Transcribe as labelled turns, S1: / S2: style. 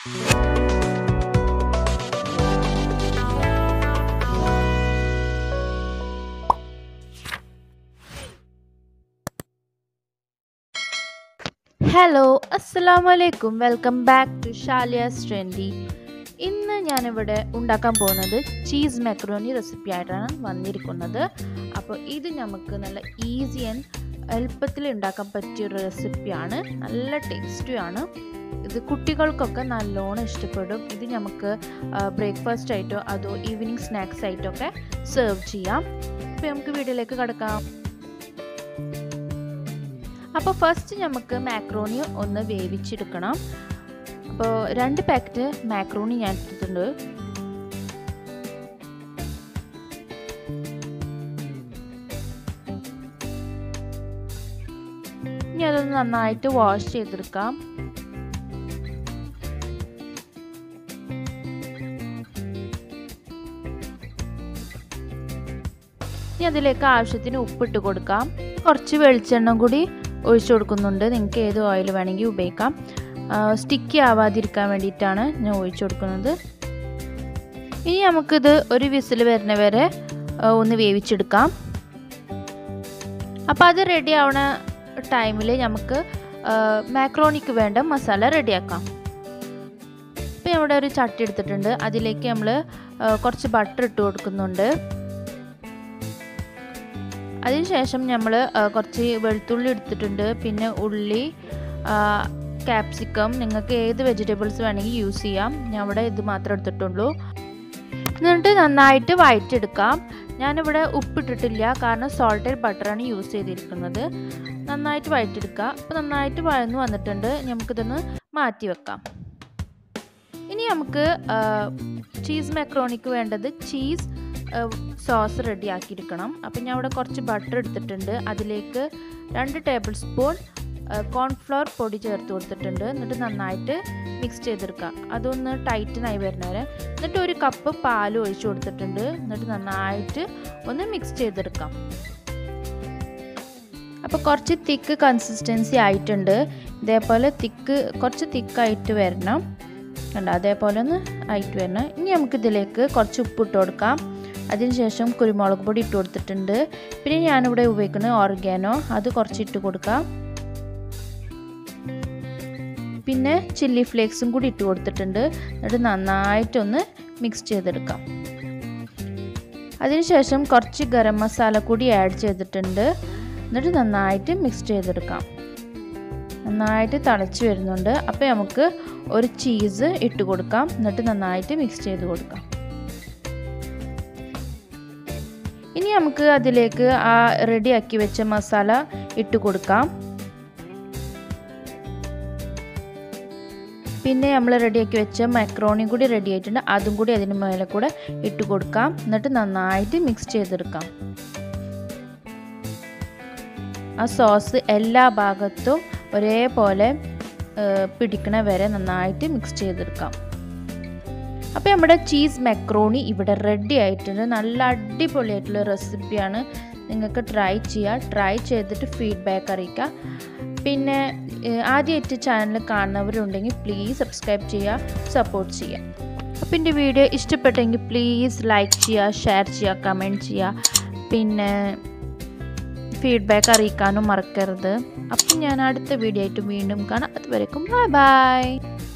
S1: hello അസ്സലാമു അലൈക്കും welcome back to Shaliya's Trendy ഇന്ന് ഞാനിവിടെ ഉണ്ടാക്കാൻ പോകുന്നത് ചീസ് മെക്രോണി റെസിപ്പി ആയിട്ടാണ് വന്നിരിക്കുന്നത് അപ്പോൾ ഇത് നമുക്ക് നല്ല ഈസി ആൻഡ് എളുപ്പത്തിൽ ഉണ്ടാക്കാൻ പറ്റിയ ഒരു റെസിപ്പിയാണ് നല്ല ടേസ്റ്റിയാണ് ഇത് കുട്ടികൾക്കൊക്കെ നല്ലോണം ഇഷ്ടപ്പെടും ഇത് നമുക്ക് ബ്രേക്ക്ഫാസ്റ്റ് ആയിട്ടോ അതോ ഈവനിങ് സ്നാക്സ് ആയിട്ടോ ഒക്കെ സെർവ് ചെയ്യാം അപ്പോൾ നമുക്ക് വീഡിയോയിലേക്ക് കിടക്കാം അപ്പോൾ ഫസ്റ്റ് നമുക്ക് മാക്രോണി ഒന്ന് വേവിച്ചെടുക്കണം അപ്പോൾ രണ്ട് പാക്കറ്റ് മാക്രോണി ഞാൻ എടുത്തിട്ടുണ്ട് ഇനി അതൊന്ന് നന്നായിട്ട് വാഷ് ചെയ്തെടുക്കാം ഇനി അതിലേക്ക് ആവശ്യത്തിന് ഉപ്പിട്ട് കൊടുക്കാം കുറച്ച് വെളിച്ചെണ്ണ കൂടി ഒഴിച്ചു കൊടുക്കുന്നുണ്ട് നിങ്ങൾക്ക് ഏത് ഓയിൽ വേണമെങ്കിൽ ഉപയോഗിക്കാം സ്റ്റിക്കി ആവാതിരിക്കാൻ വേണ്ടിയിട്ടാണ് ഞാൻ ഒഴിച്ചു കൊടുക്കുന്നത് ഇനി നമുക്കിത് ഒരു വിസിൽ വരുന്ന വരെ ഒന്ന് വേവിച്ചെടുക്കാം അപ്പോൾ അത് റെഡി ആവണ ടൈമിൽ നമുക്ക് മാക്രോണിക്ക് വേണ്ട മസാല റെഡിയാക്കാം ഇപ്പോൾ ഇവിടെ ഒരു ചട്ടി എടുത്തിട്ടുണ്ട് അതിലേക്ക് നമ്മൾ കുറച്ച് ബട്ടർ ഇട്ട് കൊടുക്കുന്നുണ്ട് അതിനുശേഷം നമ്മൾ കുറച്ച് വെളുത്തുള്ളി എടുത്തിട്ടുണ്ട് പിന്നെ ഉള്ളി ക്യാപ്സിക്കം നിങ്ങൾക്ക് ഏത് വെജിറ്റബിൾസ് വേണമെങ്കിൽ യൂസ് ചെയ്യാം ഞാൻ ഇവിടെ ഇത് മാത്രമേ എടുത്തിട്ടുള്ളൂ എന്നിട്ട് നന്നായിട്ട് വഴറ്റെടുക്കാം ഞാനിവിടെ ഉപ്പിട്ടിട്ടില്ല കാരണം സോൾട്ടഡ് ബട്ടറാണ് യൂസ് ചെയ്തിരിക്കുന്നത് നന്നായിട്ട് വഴറ്റെടുക്കുക അപ്പോൾ നന്നായിട്ട് വഴന്നു വന്നിട്ടുണ്ട് നമുക്കിതൊന്ന് മാറ്റി വെക്കാം ഇനി നമുക്ക് ചീസ് മെക്രോണിക്ക് വേണ്ടത് ചീസ് സോസ് റെഡി ആക്കിയെടുക്കണം അപ്പം ഞാൻ ഇവിടെ കുറച്ച് ബട്ടർ എടുത്തിട്ടുണ്ട് അതിലേക്ക് രണ്ട് ടേബിൾ സ്പൂൺ കോൺഫ്ലവർ പൊടി ചേർത്ത് കൊടുത്തിട്ടുണ്ട് എന്നിട്ട് നന്നായിട്ട് മിക്സ് ചെയ്തെടുക്കുക അതൊന്ന് ടൈറ്റനായി വരുന്നവരെ എന്നിട്ട് ഒരു കപ്പ് പാൽ ഒഴിച്ചു കൊടുത്തിട്ടുണ്ട് എന്നിട്ട് നന്നായിട്ട് ഒന്ന് മിക്സ് ചെയ്തെടുക്കാം അപ്പോൾ കുറച്ച് തിക്ക് കൺസിസ്റ്റൻസി ആയിട്ടുണ്ട് ഇതേപോലെ തിക്ക് കുറച്ച് തിക്കായിട്ട് വരണം കണ്ടോ അതേപോലെ ഒന്ന് ആയിട്ട് വരണം ഇനി നമുക്കിതിലേക്ക് കുറച്ച് ഉപ്പിട്ട് കൊടുക്കാം അതിനുശേഷം കുരുമുളക് പൊടി ഇട്ട് കൊടുത്തിട്ടുണ്ട് പിന്നെ ഞാനിവിടെ ഉപയോഗിക്കുന്നത് ഓർഗാനോ അത് കുറച്ച് ഇട്ട് കൊടുക്കാം പിന്നെ ചില്ലി ഫ്ലേക്സും കൂടി ഇട്ട് കൊടുത്തിട്ടുണ്ട് എന്നിട്ട് നന്നായിട്ടൊന്ന് മിക്സ് ചെയ്തെടുക്കാം അതിനുശേഷം കുറച്ച് ഗരം മസാല കൂടി ആഡ് ചെയ്തിട്ടുണ്ട് എന്നിട്ട് നന്നായിട്ട് മിക്സ് ചെയ്തെടുക്കാം നന്നായിട്ട് തിളച്ച് വരുന്നുണ്ട് അപ്പോൾ നമുക്ക് ഒരു ചീസ് ഇട്ട് കൊടുക്കാം എന്നിട്ട് നന്നായിട്ട് മിക്സ് ചെയ്ത് കൊടുക്കാം ഇനി നമുക്ക് അതിലേക്ക് ആ റെഡിയാക്കി വെച്ച മസാല ഇട്ട് കൊടുക്കാം പിന്നെ നമ്മൾ റെഡിയാക്കി വെച്ച മക്രോണി കൂടി റെഡി ആയിട്ടുണ്ട് അതും കൂടി അതിന് മേലെ കൂടെ ഇട്ട് കൊടുക്കാം എന്നിട്ട് നന്നായിട്ട് മിക്സ് ചെയ്തെടുക്കാം ആ സോസ് എല്ലാ ഭാഗത്തും ഒരേപോലെ പിടിക്കണ വരെ നന്നായിട്ട് മിക്സ് ചെയ്തെടുക്കാം അപ്പോൾ നമ്മുടെ ചീസ് മെക്രോണി ഇവിടെ റെഡി ആയിട്ടുണ്ട് നല്ല അടിപൊളിയായിട്ടുള്ള റെസിപ്പിയാണ് നിങ്ങൾക്ക് ട്രൈ ചെയ്യുക ട്രൈ ചെയ്തിട്ട് ഫീഡ്ബാക്ക് അറിയിക്കുക പിന്നെ ആദ്യമായിട്ട് ചാനൽ കാണുന്നവരുണ്ടെങ്കിൽ പ്ലീസ് സബ്സ്ക്രൈബ് ചെയ്യുക സപ്പോർട്ട് ചെയ്യുക അപ്പോൾ എൻ്റെ വീഡിയോ ഇഷ്ടപ്പെട്ടെങ്കിൽ പ്ലീസ് ലൈക്ക് ചെയ്യുക ഷെയർ ചെയ്യുക കമൻറ്റ് ചെയ്യുക പിന്നെ ഫീഡ്ബാക്ക് അറിയിക്കാനും മറക്കരുത് അപ്പം ഞാൻ അടുത്ത വീഡിയോ ആയിട്ട് വീണ്ടും കാണാം അതുവരേക്കും ബൈ ബൈ